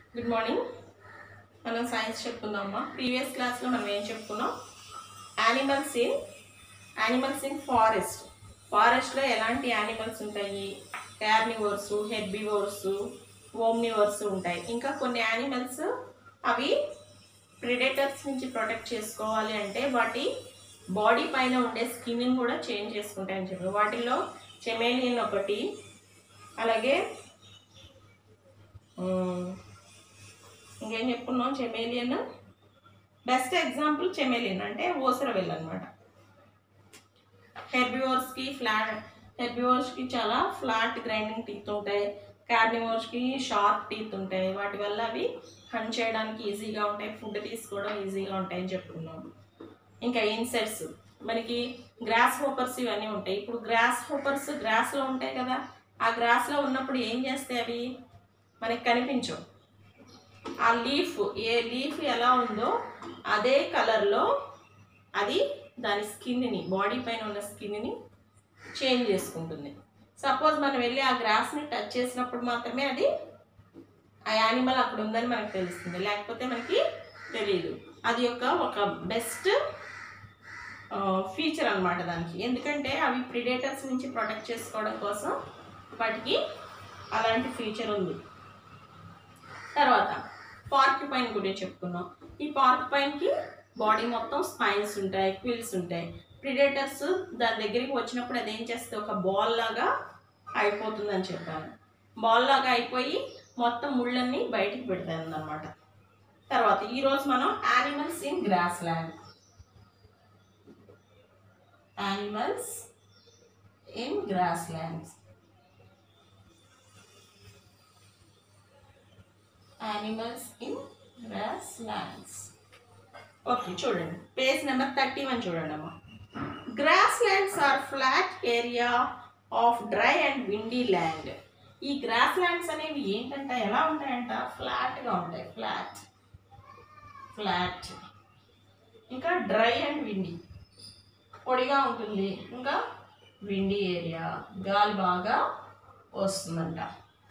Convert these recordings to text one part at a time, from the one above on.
Good morning మనం science చెప్పుకుందామా previous క్లాస్లో మనం ఏం చెప్పుకున్నాం animals in animals in forest ఫారెస్ట్లో ఎలాంటి యానిమల్స్ ఉంటాయి కార్నివర్స్ హెర్బివోర్స్ ఓమ్నివర్స్ ఉంటాయి ఇంకా కొన్ని యానిమల్స్ అవి ప్రిడేటర్స్ నుంచి ప్రొటెక్ట్ చేసుకోవాలి అంటే వాటి బాడీ పైన ఉండే స్కిన్ కూడా చేంజ్ చేసుకుంటాయని చెప్పి వాటిలో చెమేలియన్ ఒకటి అలాగే ఉమ్, ఇంకేం చెప్పుకున్నాం చెమేలియన్ బెస్ట్ ఎగ్జాంపుల్ చెమేలియన్ అంటే ఓసరవెల్ అనమాట హెర్బివోర్స్కి ఫ్లాట్ హెర్బివోర్స్కి చాలా ఫ్లాట్ గ్రైండింగ్ టీత్ ఉంటాయి కార్నివోర్స్కి షార్ప్ టీత్ ఉంటాయి వాటి వల్ల అవి హన్ చేయడానికి ఈజీగా ఉంటాయి ఫుడ్ తీసుకోవడం ఈజీగా ఉంటాయి అని చెప్పుకున్నాం ఇంకా ఇన్సెక్ట్స్ మనకి గ్రాస్ హోపర్స్ ఇవన్నీ ఉంటాయి ఇప్పుడు గ్రాస్ హోపర్స్ గ్రాస్లో ఉంటాయి కదా ఆ గ్రాస్లో ఉన్నప్పుడు ఏం చేస్తాయి అవి మనకి కనిపించవు ఆ లీఫ్ ఏ లీఫ్ ఎలా ఉందో అదే కలర్లో అది దాని స్కిన్ని బాడీ పైన ఉన్న స్కిన్ని చేంజ్ చేసుకుంటుంది సపోజ్ మనం వెళ్ళి ఆ గ్రాస్ని టచ్ చేసినప్పుడు మాత్రమే అది ఆ యానిమల్ అక్కడ ఉందని మనకు తెలుస్తుంది లేకపోతే మనకి తెలియదు అది యొక్క ఒక బెస్ట్ ఫీచర్ అన్నమాట దానికి ఎందుకంటే అవి ప్రిడేటర్స్ నుంచి ప్రొటెక్ట్ చేసుకోవడం కోసం వాటికి అలాంటి ఫీచర్ ఉంది తర్వాత పార్క్ పైన్ గురించి చెప్పుకున్నాం ఈ పార్క్ పైన్కి బాడీ మొత్తం స్పైన్స్ ఉంటాయి క్విల్స్ ఉంటాయి ప్రిడేటర్స్ దాని దగ్గరికి వచ్చినప్పుడు అది ఏం చేస్తే ఒక బాల్ లాగా అయిపోతుందని చెప్పాను బాల్ లాగా అయిపోయి మొత్తం ముళ్ళన్నీ బయటికి పెడతాయి అన్నమాట తర్వాత ఈరోజు మనం animals in grassland animals in grasslands animals in grasslands okay చూడండి పేజ్ నెంబర్ థర్టీ వన్ చూడండి అమ్మా grasslands are flat area of dry and windy land ఈ గ్రాస్ ల్యాండ్స్ అనేవి ఏంటంట ఎలా ఉంటాయంట ఫ్లాట్గా ఉంటాయి ఫ్లాట్ ఫ్లాట్ ఇంకా డ్రై అండ్ విండీ పొడిగా ఉంటుంది ఇంకా విండీ ఏరియా గాలి బాగా వస్తుందంట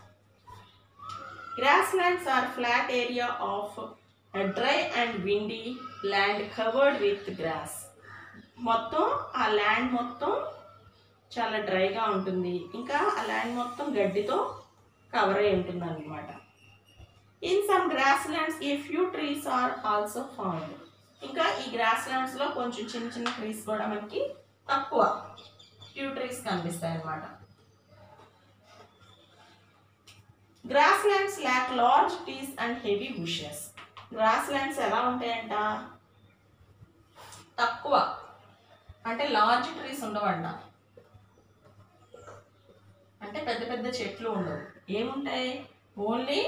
Grasslands are flat area of a dry and windy land covered with grass. మొత్తం ఆ ల్యాండ్ మొత్తం చాలా డ్రైగా ఉంటుంది ఇంకా ఆ ల్యాండ్ మొత్తం గడ్డితో కవర్ అయి ఉంటుంది అనమాట in some grasslands a few trees are also found ఇంకా ఈ గ్రాస్ ల్యాండ్స్లో కొంచెం చిన్న చిన్న ట్రీస్ కూడా మనకి తక్కువ ఫ్యూ ట్రీస్ కనిపిస్తాయి అన్నమాట grasslands lack large trees and heavy bushes grasslands ఎలా ఉంటాయంట తక్కువ అంటే లార్జ్ ట్రీస్ ఉండవంట అంటే పెద్ద పెద్ద చెట్లు ఉండవు ఏముంటాయి only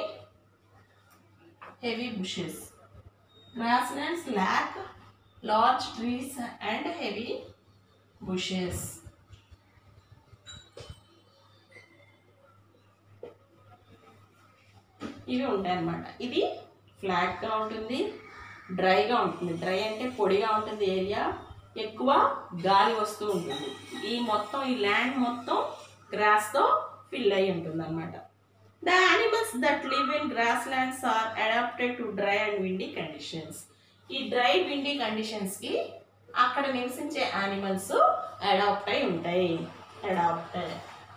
heavy bushes grasslands lack large trees and heavy bushes ఇవి ఉంటాయి అన్నమాట ఇది ఫ్లాట్గా ఉంటుంది డ్రైగా ఉంటుంది డ్రై అంటే పొడిగా ఉంటుంది ఏరియా ఎక్కువ గాలి వస్తూ ఉంటుంది ఈ మొత్తం ఈ ల్యాండ్ మొత్తం గ్రాస్తో ఫిల్ అయి ఉంటుంది అనమాట the animals that live in grasslands are adapted to dry and windy conditions ఈ డ్రై విండీ కండిషన్స్కి అక్కడ నివసించే యానిమల్స్ అడాప్ట్ అయి ఉంటాయి అడాప్టెడ్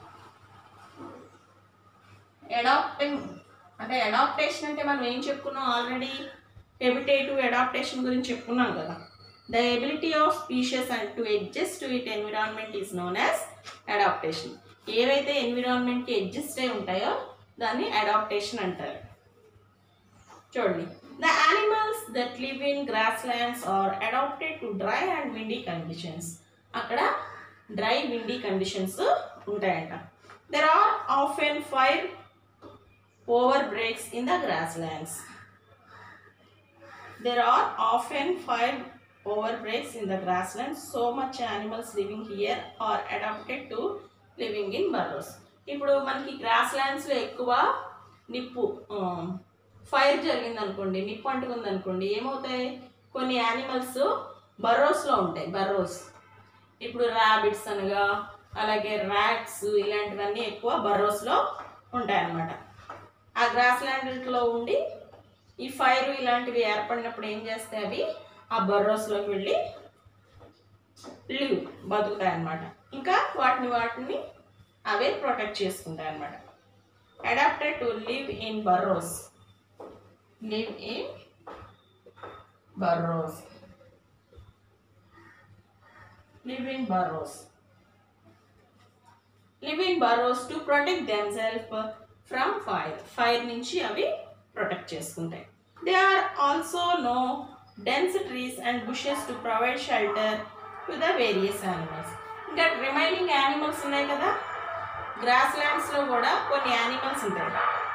అడాప్టింగ్ అంటే అడాప్టేషన్ అంటే మనం ఏం చెప్పుకున్నాం ఆల్రెడీ హెబిటేటివ్ అడాప్టేషన్ గురించి చెప్పుకున్నాం కదా the ability of species and to adjust to it environment is known as adaptation ఏవైతే ఎన్విరాన్మెంట్కి అడ్జస్ట్ అయి ఉంటాయో దాన్ని అడాప్టేషన్ అంటారు చూడండి the animals that live in grasslands are adapted to dry and windy conditions అక్కడ డ్రై విండీ కండిషన్స్ ఉంటాయంట there are often fire over breaks in the grasslands there are often five overbreaks in the grasslands so much animals living here are adapted to living in burrows ఇప్పుడు మనకి gross ల్యాండ్స్లో ఎక్కువ నిప్పు fire జరిగింది అనుకోండి నిప్పు అంటుకుంది అనుకోండి ఏమవుతాయి కొన్ని యానిమల్స్ బర్రోస్లో ఉంటాయి బర్రోస్ ఇప్పుడు ర్యాబిట్స్ అనగా అలాగే ర్యాట్స్ ఇలాంటివన్నీ ఎక్కువ బర్రోస్లో ఉంటాయన్నమాట ఆ గ్రాస్ ల్యాండ్లో ఉండి ఈ ఫైర్ ఇలాంటివి ఏర్పడినప్పుడు ఏం చేస్తాయి అవి ఆ బర్రోస్లోకి వెళ్ళి లివ్ బతుకుతాయి అన్నమాట ఇంకా వాటిని వాటిని అవే ప్రొటెక్ట్ చేసుకుంటాయి అన్నమాట adapted to live in burrows live in burrows live in burrows live in burrows to protect themselves from fire fire నుంచి అవి ప్రొటెక్ట్ చేసుకుంటాయి they are also no dense trees and bushes to provide shelter to the various animals ఇంకా remaining animals ఉన్నాయి కదా gross ల్యాండ్స్లో కూడా కొన్ని animals ఉంటాయి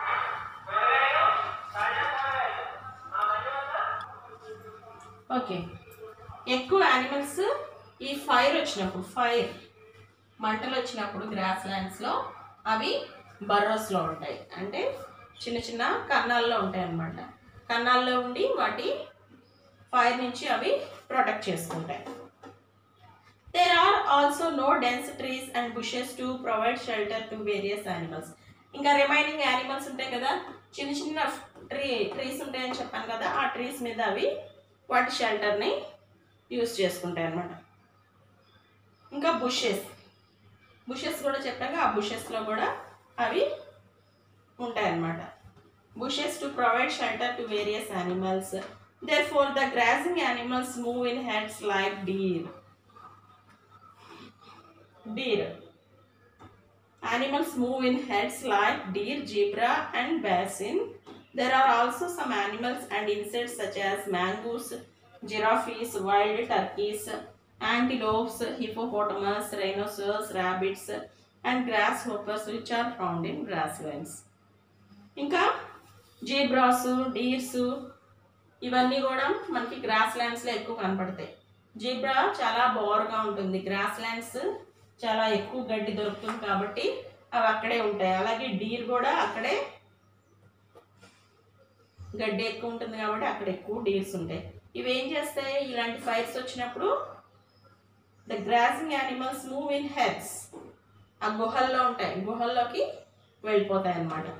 okay ఎక్కువ యానిమల్స్ ఈ ఫైర్ వచ్చినప్పుడు ఫైర్ మంటలు వచ్చినప్పుడు గ్రాస్ ల్యాండ్స్లో అవి బర్రోస్లో ఉంటాయి అంటే చిన్న చిన్న కన్నాల్లో ఉంటాయి అన్నమాట కన్నాల్లో ఉండి వాటి ఫైర్ నుంచి అవి ప్రొటెక్ట్ చేసుకుంటాయి there are also no dense trees and bushes to provide shelter to various animals ఇంకా రిమైనింగ్ యానిమల్స్ ఉంటాయి కదా చిన్న చిన్న ట్రీ ట్రీస్ ఉంటాయని చెప్పాను కదా ఆ ట్రీస్ మీద అవి వాటి షెల్టర్ని యూస్ చేసుకుంటాయి అన్నమాట ఇంకా బుషెస్ బుషెస్ కూడా చెప్పాక ఆ బుషెస్లో కూడా అవి ఉంటాయన్నమాట bushes to provide shelter to various animals therefore the grazing animals move in herds like deer deer. Animals move in heads like deer, zebra, and basin. There are also some animals and insects such as mongoose, giraffes, wild turkeys, antelopes, hippopotamus, rhinoceros, rabbits, and grasshoppers which are found in grasslands. ఇంకా zebras deers ఇవన్నీ కూడా మనకి gross ల్యాండ్స్లో ఎక్కువ కనపడతాయి zebra చాలా బోర్గా ఉంటుంది grass lands చాలా ఎక్కువ గడ్డి దొరుకుతుంది కాబట్టి అవి అక్కడే ఉంటాయి అలాగే డీర్ కూడా అక్కడే గడ్డి ఎక్కువ ఉంటుంది కాబట్టి అక్కడ ఎక్కువ డీర్స్ ఉంటాయి ఇవి ఏం చేస్తాయి ఇలాంటి ఫైర్స్ వచ్చినప్పుడు the grazing animals move in herds ఆ గుహల్లో ఉంటాయి గుహల్లోకి వెళ్ళిపోతాయి అన్నమాట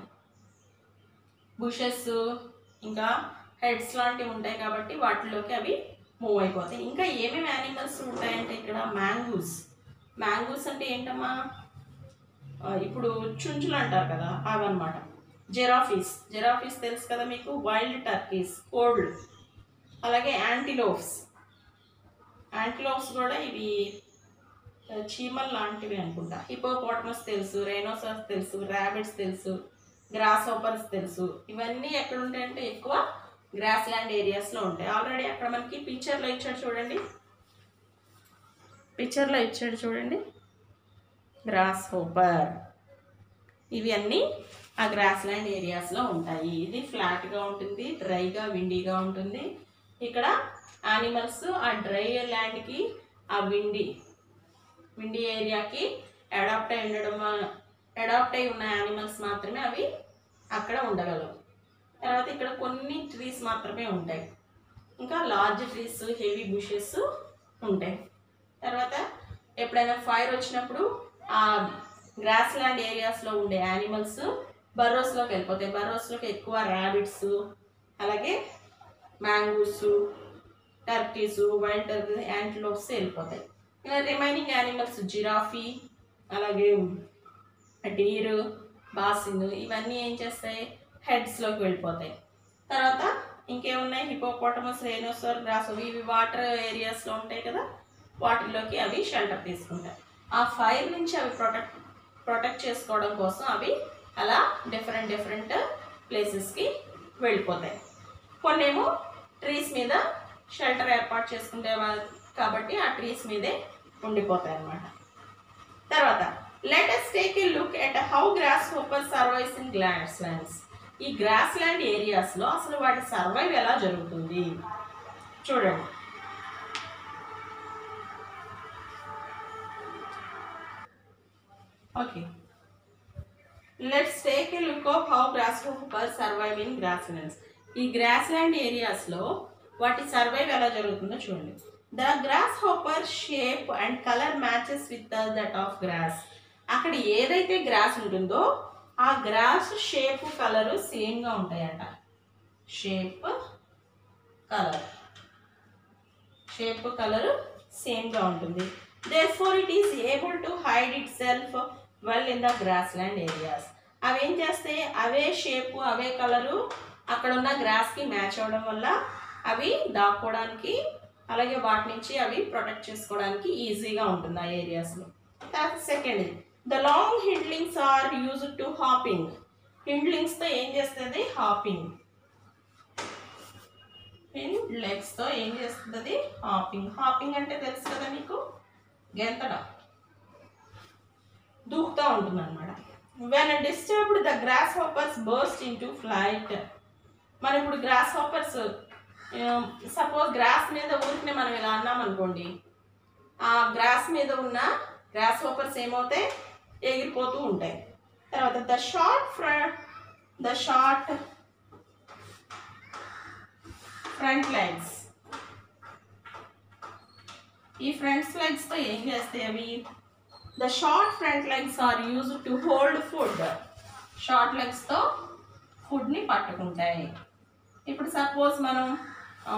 బుషెస్ ఇంకా హెడ్స్ లాంటివి ఉంటాయి కాబట్టి వాటిలోకి అవి మూవ్ అయిపోతాయి ఇంకా ఏమేమి యానిమల్స్ ఉంటాయంటే ఇక్కడ మ్యాంగూస్ మ్యాంగూస్ అంటే ఏంటమ్మా ఆ, ఇప్పుడు చుంచులు అంటారు కదా అవన్నమాట జెరాఫీస్ జెరాఫీస్ తెలుసు కదా మీకు వైల్డ్ టర్కీస్ కోల్డ్ అలాగే యాంటీలోఫ్స్ యాంటీలోఫ్స్ కూడా ఇవి ఆ, చీమల్ లాంటివి అనుకుంటా హిపోపోటమస్ తెలుసు రైనోసాస్ తెలుసు ర్యాబిట్స్ తెలుసు గ్రాస్ హోపర్స్ తెలుసు ఇవన్నీ ఎక్కడ ఉంటాయంటే ఎక్కువ గ్రాస్ ల్యాండ్ ఏరియాస్లో ఉంటాయి ఆల్రెడీ అక్కడ మనకి పిక్చర్లో ఇచ్చాడు చూడండి పిక్చర్లో ఇచ్చాడు చూడండి గ్రాస్ హోపర్ ఇవి అన్నీ ఆ గ్రాస్ ల్యాండ్ ఏరియాస్లో ఉంటాయి ఇది ఫ్లాట్గా ఉంటుంది డ్రైగా విండీగా ఉంటుంది ఇక్కడ యానిమల్స్ ఆ డ్రై ల్యాండ్కి ఆ విండి విండీ ఏరియాకి అడాప్ట్ అయి ఉండడం అడాప్ట్ అయి ఉన్న యానిమల్స్ మాత్రమే అవి అక్కడ ఉండగలవు తర్వాత ఇక్కడ కొన్ని ట్రీస్ మాత్రమే ఉంటాయి ఇంకా లార్జ్ ట్రీస్ హెవీ బుషెస్ ఉంటాయి తర్వాత ఎప్పుడైనా ఫైర్ వచ్చినప్పుడు ఆ గ్రాస్ ల్యాండ్ ఏరియాస్లో ఉండే యానిమల్స్ బర్రోస్లోకి వెళ్ళిపోతాయి బర్రోస్లోకి ఎక్కువ ర్యాబిట్స్ అలాగే mongoose turkeys wild turkeys antelopes వెళ్ళిపోతాయి ఇలా రిమైనింగ్ యానిమల్స్ జిరాఫీ అలాగే డీర్ బాసిన్ ఇవన్నీ ఏం చేస్తాయి హెడ్స్లోకి వెళ్ళిపోతాయి తర్వాత ఇంకేమున్నాయి హిపోపోటమస్ రేనోసర్ గ్రాస్ ఇవి వాటర్ ఏరియాస్లో ఉంటాయి కదా వాటిల్లోకి అవి షెల్టర్ తీసుకుంటాయి ఆ ఫైర్ నుంచి అవి ప్రొటెక్ట్ ప్రొటెక్ట్ చేసుకోవడం కోసం అవి అలా డిఫరెంట్ డిఫరెంట్ ప్లేసెస్కి వెళ్ళిపోతాయి కొన్నేమో ట్రీస్ మీద షెల్టర్ ఏర్పాటు చేసుకుంటే వా- కాబట్టి ఆ ట్రీస్ మీదే ఉండిపోతాయి అన్నమాట తర్వాత let us take a look at how grasshopper survives in grasslands ఈ గ్రాస్ ల్యాండ్ ఏరియాస్లో అసలు వాటి సర్వైవ్ ఎలా జరుగుతుంది చూడండి okay let's take a look of how grasshopper survive in grasslands ఈ గ్రాస్ ల్యాండ్ ఏరియాస్లో వాటి సర్వైవ్ ఎలా జరుగుతుందో చూడండి the grasshopper shape and colour matches with that of grass అక్కడ ఏదైతే గ్రాస్ ఉంటుందో ఆ గ్రాస్ షేప్ కలరు సేమ్గా ఉంటాయంట షేప్ కలర్ షేప్ కలర్ సేమ్గా ఉంటుంది therefore it is able to hide itself well in the grassland areas అవి ఏం చేస్తాయి అవే షేప్ అవే కలరు అక్కడ ఉన్న గ్రాస్కి మ్యాచ్ అవ్వడం వల్ల అవి దాక్కోవడానికి అలాగే వాటి నుంచి అవి ప్రొటెక్ట్ చేసుకోవడానికి ఈజీగా ఉంటుంది ఆ ఏరియాస్లో తర్వాత second the long hind legs are use to hopping హిండ్లింగ్స్తో ఏం చేస్తుంది హాపింగ్ హిండ్ లెగ్స్తో ఏం చేస్తుంది హాపింగ్ హాపింగ్ అంటే తెలుసు కదా మీకు గెంతడం దూకుతూ ఉంటుంది అనమాట when disturbed the grasshoppers burst into flight మనం ఇప్పుడు గ్రాస్ హాపర్స్ సపోజ్ గ్రాస్ మీద ఊరికనే మనం ఇలా అన్నాం అనుకోండి ఆ గ్రాస్ మీద ఉన్న గ్రాస్ హాపర్స్ ఏమవుతాయి ఎగిరిపోతూ ఉంటాయి తర్వాత ద షార్ట్ ఫ్ర ద షార్ట్ ఫ్రంట్ లెగ్స్ ఈ ఫ్రంట్ లెగ్స్తో ఏం చేస్తాయి అవి the short front legs are use to hold food short లెగ్స్తో ఫుడ్ని పట్టుకుంటాయి ఇప్పుడు సపోజ్ మనం ఆ,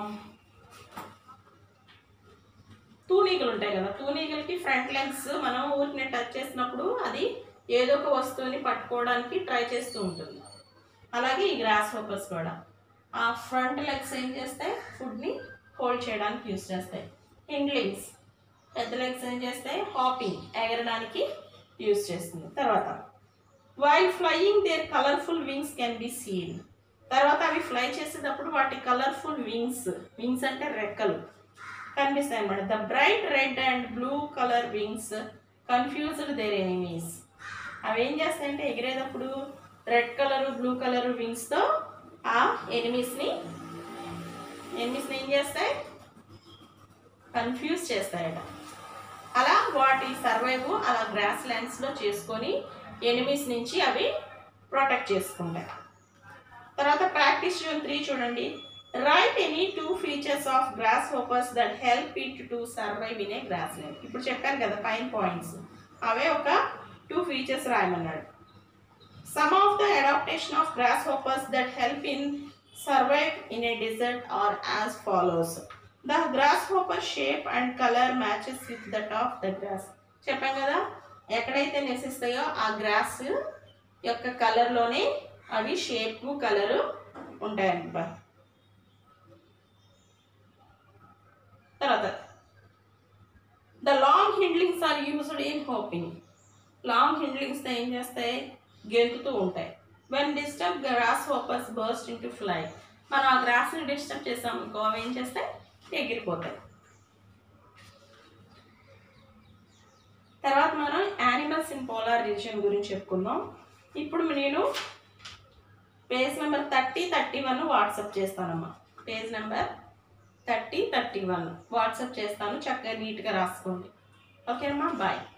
తూనీగలు ఉంటాయి కదా తూనీగలకి ఫ్రంట్ లెగ్స్ మనం ఊరిని టచ్ చేసినప్పుడు అది ఏదో ఒక వస్తువుని పట్టుకోవడానికి ట్రై చేస్తూ ఉంటుంది అలాగే ఈ గ్రాస్ హోపర్స్ కూడా ఆ ఫ్రంట్ లెగ్స్ ఏం చేస్తాయి ఫుడ్ని హోల్డ్ చేయడానికి యూస్ చేస్తాయి హిండ్లింగ్స్ పెద్ద లెగ్స్ ఏం చేస్తాయి హాపింగ్ ఎగరడానికి యూస్ చేస్తుంది తర్వాత while flying their colourful wings can be seen తర్వాత అవి ఫ్లై చేసేటప్పుడు వాటి కలర్ఫుల్ వింగ్స్ వింగ్స్ అంటే రెక్కలు కనిపిస్తాయి అన్నమాట the bright red and blue colour wings confused their enemies అవి ఏం చేస్తాయంటే ఎగిరేటప్పుడు రెడ్ కలర్ బ్లూ కలర్ వింగ్స్తో ఆ ఎనిమీస్ని ఎనిమీస్ని ఏం చేస్తాయి కన్ఫ్యూజ్ చేస్తాయట అలా వాటి సర్వైవ్ అలా గ్రాస్ ల్యాండ్స్లో చేసుకొని ఎనిమీస్ నుంచి అవి ప్రొటెక్ట్ చేసుకుంటాయి తర్వాత ప్రాక్టీస్ జోన్ త్రీ చూడండి write any two features of grasshoppers that help it to survive in a grassland ఇప్పుడు చెప్పాను కదా ఫైన్ పాయింట్స్ అవే ఒక టూ ఫీచర్స్ రాయమన్నాడు some of the adaptation of grasshoppers that help in survive in a desert are as follows the grasshopper shape and colour matches with that of the grass చెప్పాం కదా ఎక్కడైతే నివసిస్తాయో ఆ gross యొక్క కలర్లోనే అవి shape colour ఉంటాయన్నమాట తర్వాత the long hind legs are used in hopping long hind legs ఏం చేస్తాయి గెంతుతూ ఉంటాయి when disturb grasshoppers burst into fly మనం ఆ గ్రాస్ని డిస్టర్బ్ చేసాం అనుకో అవి ఏం చేస్తాయి ఎగిరిపోతాయి తర్వాత మనం యానిమల్స్ ఇన్ పోలార్ రీజియన్ గురించి చెప్పుకుందాం ఇప్పుడు నేను page number thirty thirty one WhatsApp చేస్తానమ్మా page number thirty thirty one WhatsApp చేస్తాను చక్కగా నీట్గా రాసుకోండి ఓకేనమ్మా బాయ్